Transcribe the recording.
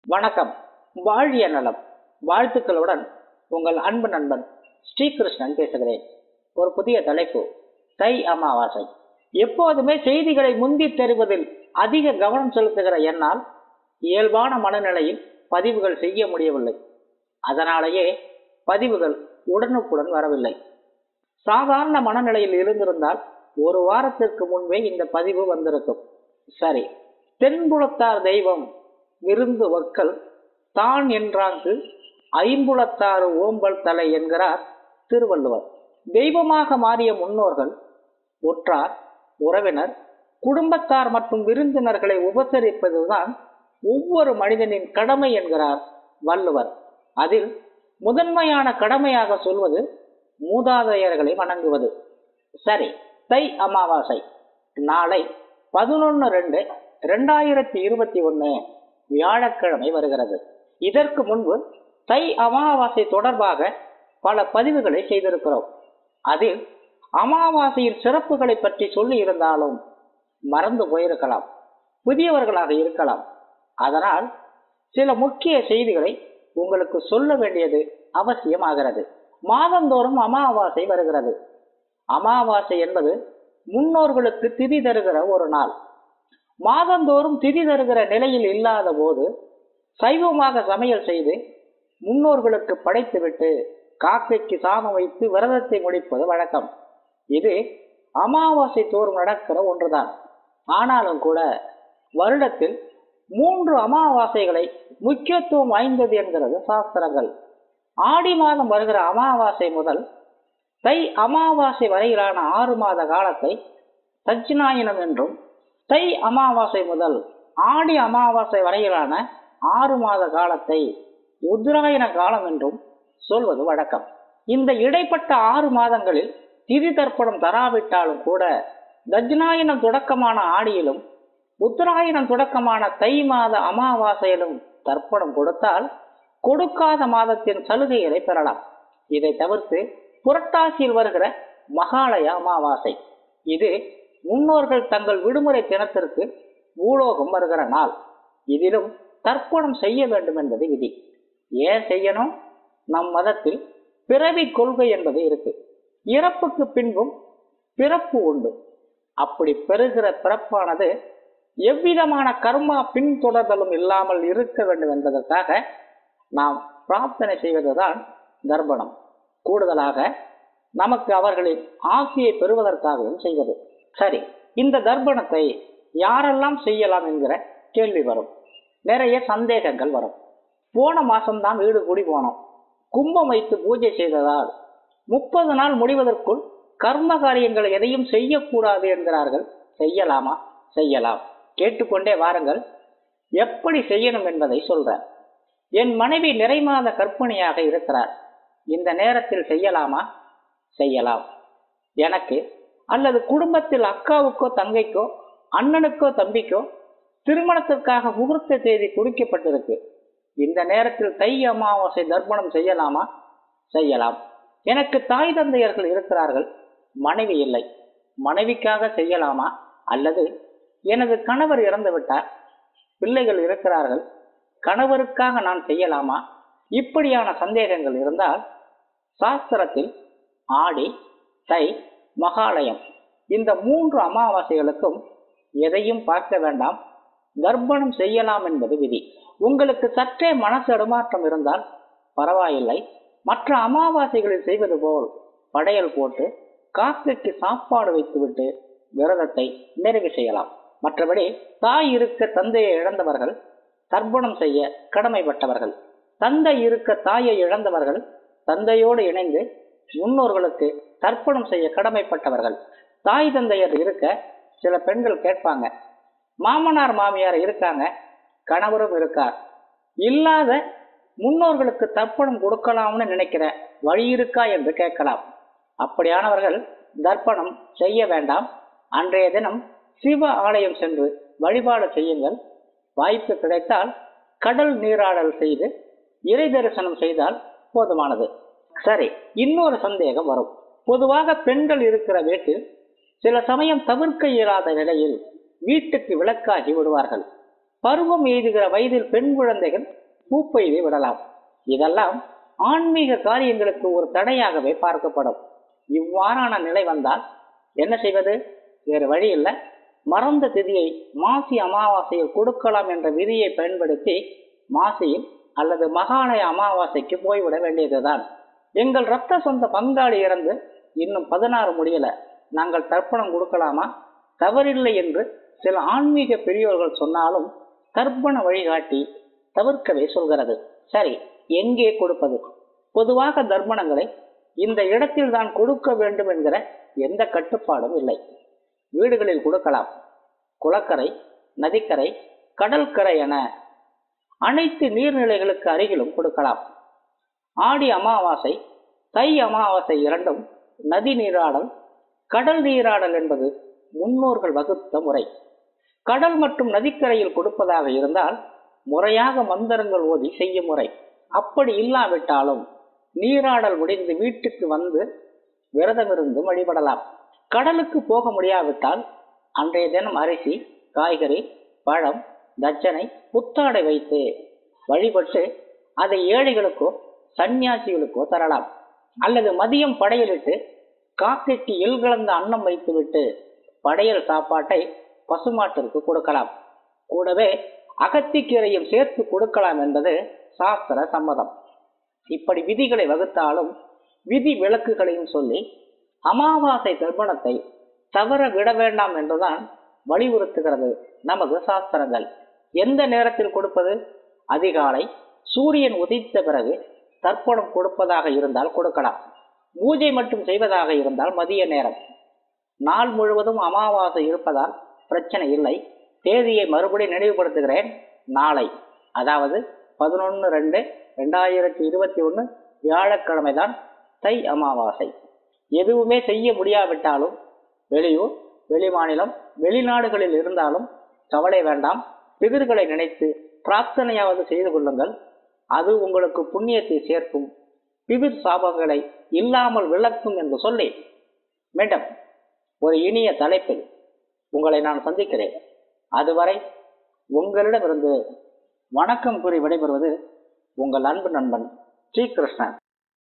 வணக்கம் வாழிய நலம் வாழ்த்துக்களுடன் உங்கள் அன்பு நண்பன் ஸ்ரீகிருஷ்ணன் பேசுகிறேன் ஒரு புதிய தலைப்பு தை அமாவாசை எப்போதுமே செய்திகளை முந்தி தெரிவதில் அதிக கவனம் செலுத்துகிற என்னால் இயல்பான மனநிலையில் பதிவுகள் செய்ய முடியவில்லை அதனாலேயே பதிவுகள் உடனுக்குடன் வரவில்லை சாதாரண மனநிலையில் இருந்திருந்தால் ஒரு வாரத்திற்கு முன்பே இந்த பதிவு வந்திருக்கும் சரி தென்புலத்தார் தெய்வம் விருந்து வக்கல் தான் என்றாங்கு ஐம்புலத்தாறு ஓம்பல் தலை என்கிறார் திருவள்ளுவர் தெய்வமாக மாறிய முன்னோர்கள் ஒற்றார் உறவினர் குடும்பத்தார் மற்றும் விருந்தினர்களை உபசரிப்பதுதான் ஒவ்வொரு மனிதனின் கடமை என்கிறார் வள்ளுவர் அதில் முதன்மையான கடமையாக சொல்வது மூதாதையர்களை வணங்குவது சரி தை அமாவாசை நாளை பதினொன்று ரெண்டு ரெண்டாயிரத்தி இருபத்தி ஒன்று வியாழக்கிழமை வருகிறது இதற்கு முன்பு தை அமாவாசை தொடர்பாக பல பதிவுகளை செய்திருக்கிறோம் அதில் அமாவாசையின் சிறப்புகளை பற்றி சொல்லி இருந்தாலும் மறந்து போயிருக்கலாம் புதியவர்களாக இருக்கலாம் அதனால் சில முக்கிய செய்திகளை உங்களுக்கு சொல்ல வேண்டியது அவசியமாகிறது மாதந்தோறும் அமாவாசை வருகிறது அமாவாசை என்பது முன்னோர்களுக்கு திதி தருகிற ஒரு நாள் மாதந்தோறும் திதி தருகிற நிலையில் இல்லாத போது சைவமாக சமையல் செய்து முன்னோர்களுக்கு படைத்துவிட்டு காக்கைக்கு சாமம் வைத்து விரதத்தை முடிப்பது வழக்கம் இது அமாவாசை தோறும் நடக்கிற ஒன்றுதான் ஆனாலும் கூட வருடத்தில் மூன்று அமாவாசைகளை முக்கியத்துவம் வாய்ந்தது என்கிறது சாஸ்திரங்கள் ஆடி மாதம் வருகிற அமாவாசை முதல் தை அமாவாசை வரையிலான ஆறு மாத காலத்தை தட்சிணாயனம் என்றும் தை அமாவாசை முதல் ஆடி அமாவாசை வரையிலான ஆறு மாத காலத்தை உத்தராயண காலம் என்றும் சொல்வது வழக்கம் இந்த இடைப்பட்ட ஆறு மாதங்களில் திதி தர்ப்பணம் தராவிட்டாலும் கூட தட்சிணாயனம் தொடக்கமான ஆடியிலும் உத்தராயணம் தொடக்கமான தை மாத அமாவாசையிலும் தர்ப்பணம் கொடுத்தால் கொடுக்காத மாதத்தின் சலுகைகளை பெறலாம் இதை தவிர்த்து புரட்டாசியில் வருகிற மகாலய அமாவாசை இது முன்னோர்கள் தங்கள் விடுமுறை தினத்திற்கு பூலோகம் வருகிற நாள் இதிலும் தர்ப்பணம் செய்ய வேண்டும் என்பது விதி ஏன் செய்யணும் நம் மதத்தில் பிறவி கொள்கை என்பது இருக்கு இறப்புக்கு பின்பும் பிறப்பு உண்டு அப்படி பெறுகிற பிறப்பானது எவ்விதமான கர்மா பின்தொடர்தலும் இல்லாமல் இருக்க வேண்டும் என்பதற்காக நாம் பிரார்த்தனை செய்வதுதான் தர்ப்பணம் கூடுதலாக நமக்கு அவர்களின் ஆசையை பெறுவதற்காகவும் செய்வது சரி இந்த தர்ப்பணத்தை யாரெல்லாம் செய்யலாம் என்கிற கேள்வி வரும் நிறைய சந்தேகங்கள் வரும் போன மாசம்தான் வீடு கூடி போனோம் கும்பம் வைத்து பூஜை செய்ததால் முப்பது நாள் முடிவதற்குள் கர்ம காரியங்கள் எதையும் செய்யக்கூடாது என்கிறார்கள் செய்யலாமா செய்யலாம் கேட்டுக்கொண்டே வாருங்கள் எப்படி செய்யணும் என்பதை சொல்றேன் என் மனைவி நிறைமாத கற்பிணியாக இருக்கிறார் இந்த நேரத்தில் செய்யலாமா செய்யலாம் எனக்கு அல்லது குடும்பத்தில் அக்காவுக்கோ தங்கைக்கோ அண்ணனுக்கோ தம்பிக்கோ திருமணத்திற்காக முகூர்த்த தேதி குறிக்கப்பட்டிருக்கு இந்த நேரத்தில் தை அமாவாசை தர்ப்பணம் செய்யலாமா செய்யலாம் எனக்கு தாய் தந்தையர்கள் இருக்கிறார்கள் மனைவி இல்லை மனைவிக்காக செய்யலாமா அல்லது எனது கணவர் இறந்து விட்டார் பிள்ளைகள் இருக்கிறார்கள் கணவருக்காக நான் செய்யலாமா இப்படியான சந்தேகங்கள் இருந்தால் சாஸ்திரத்தில் ஆடி தை மகாலயம் இந்த மூன்று அமாவாசைகளுக்கும் எதையும் பார்க்க வேண்டாம் தர்ப்பணம் செய்யலாம் என்பது விதி உங்களுக்கு சற்றே மனசு இடமாற்றம் இருந்தால் பரவாயில்லை மற்ற அமாவாசைகளில் செய்வது போல் படையல் போட்டு காக்கைக்கு சாப்பாடு வைத்துவிட்டு விரதத்தை நிறைவு செய்யலாம் மற்றபடி தாய் இருக்க தந்தையை இழந்தவர்கள் தர்ப்பணம் செய்ய கடமைப்பட்டவர்கள் தந்தை இருக்க தாயை இழந்தவர்கள் தந்தையோடு இணைந்து முன்னோர்களுக்கு தர்ப்பணம் செய்ய கடமைப்பட்டவர்கள் தாய் தந்தையர் இருக்க சில பெண்கள் கேட்பாங்க மாமனார் மாமியார் இருக்காங்க கணவரும் இருக்கார் இல்லாத முன்னோர்களுக்கு தர்ப்பணம் கொடுக்கலாம்னு நினைக்கிற வழி இருக்கா என்று கேட்கலாம் அப்படியானவர்கள் தர்ப்பணம் செய்ய வேண்டாம் அன்றைய தினம் சிவ ஆலயம் சென்று வழிபாடு செய்யுங்கள் வாய்ப்பு கிடைத்தால் கடல் நீராடல் செய்து இறை தரிசனம் செய்தால் போதுமானது சரி இன்னொரு சந்தேகம் வரும் பொதுவாக பெண்கள் இருக்கிற வீட்டில் சில சமயம் தவிர்க்க இயலாத நிலையில் வீட்டுக்கு விளக்காகி விடுவார்கள் பருவம் எய்துகிற வயதில் பெண் குழந்தைகள் பூப்பெய்து விடலாம் இதெல்லாம் ஆன்மீக காரியங்களுக்கு ஒரு தடையாகவே பார்க்கப்படும் இவ்வாறான நிலை வந்தால் என்ன செய்வது வேறு வழி இல்லை மறந்த திதியை மாசி அமாவாசையில் கொடுக்கலாம் என்ற விதியை பயன்படுத்தி மாசியில் அல்லது மகாலய அமாவாசைக்கு போய்விட வேண்டியதுதான் எங்கள் ரத்த சொந்த பங்காளி இறந்து இன்னும் பதினாறு முடியல நாங்கள் தர்ப்பணம் கொடுக்கலாமா தவறில்லை என்று சில ஆன்மீக பெரியோர்கள் சொன்னாலும் தர்ப்பண வழிகாட்டி தவிர்க்கவே சொல்கிறது சரி எங்கே கொடுப்பது பொதுவாக தர்ப்பணங்களை இந்த இடத்தில் தான் கொடுக்க வேண்டும் என்கிற எந்த கட்டுப்பாடும் இல்லை வீடுகளில் கொடுக்கலாம் குளக்கரை நதிக்கரை கடற்கரை என அனைத்து நீர்நிலைகளுக்கு அருகிலும் கொடுக்கலாம் ஆடி அமாவாசை தை அமாவாசை இரண்டும் நதி நீராடல் கடல் நீராடல் என்பது முன்னோர்கள் வகுத்த முறை கடல் மற்றும் நதிக்கரையில் கொடுப்பதாக இருந்தால் முறையாக மந்திரங்கள் ஓதி செய்ய முறை அப்படி இல்லாவிட்டாலும் நீராடல் முடிந்து வீட்டுக்கு வந்து விரதமிருந்து வழிபடலாம் கடலுக்கு போக முடியாவிட்டால் அன்றைய தினம் அரிசி காய்கறி பழம் தட்சணை புத்தாடை வைத்து வழிபட்டு அதை ஏழைகளுக்கோ சன்னியாசிகளுக்கோ தரலாம் அல்லது மதியம் படையலிட்டு காக்கைக்கு எல் கலந்த அன்னம் வைத்துவிட்டு படையல் சாப்பாட்டை பசுமாட்டிற்கு கொடுக்கலாம் கூடவே அகத்திக்கீரையும் சேர்த்து கொடுக்கலாம் என்பது சாஸ்திர சம்மதம் இப்படி விதிகளை வகுத்தாலும் விதி விளக்குகளையும் சொல்லி அமாவாசை தர்ப்பணத்தை தவற விட வேண்டாம் என்றுதான் வலியுறுத்துகிறது நமது சாஸ்திரங்கள் எந்த நேரத்தில் கொடுப்பது அதிகாலை சூரியன் உதித்த பிறகு தர்ப்பணம் கொடுப்பதாக இருந்தால் கொடுக்கலாம் பூஜை மட்டும் செய்வதாக இருந்தால் மதிய நேரம் நாள் முழுவதும் அமாவாசை இருப்பதால் பிரச்சனை இல்லை தேதியை மறுபடி நினைவுபடுத்துகிறேன் நாளை அதாவது பதினொன்று ரெண்டு ரெண்டாயிரத்தி இருபத்தி ஒன்று வியாழக்கிழமை தான் தை அமாவாசை எதுவுமே செய்ய முடியாவிட்டாலும் வெளியூர் வெளிமாநிலம் வெளிநாடுகளில் இருந்தாலும் கவலை வேண்டாம் பிதிர்களை நினைத்து பிரார்த்தனையாவது செய்து கொள்ளுங்கள் அது உங்களுக்கு புண்ணியத்தை சேர்க்கும் பிதிர் சாபங்களை இல்லாமல் விளக்கும் என்று சொல்லி மேடம் ஒரு இனிய தலைப்பில் உங்களை நான் சந்திக்கிறேன் அதுவரை உங்களிடமிருந்து வணக்கம் கூறி விடைபெறுவது உங்கள் அன்பு நண்பன் ஸ்ரீகிருஷ்ணன்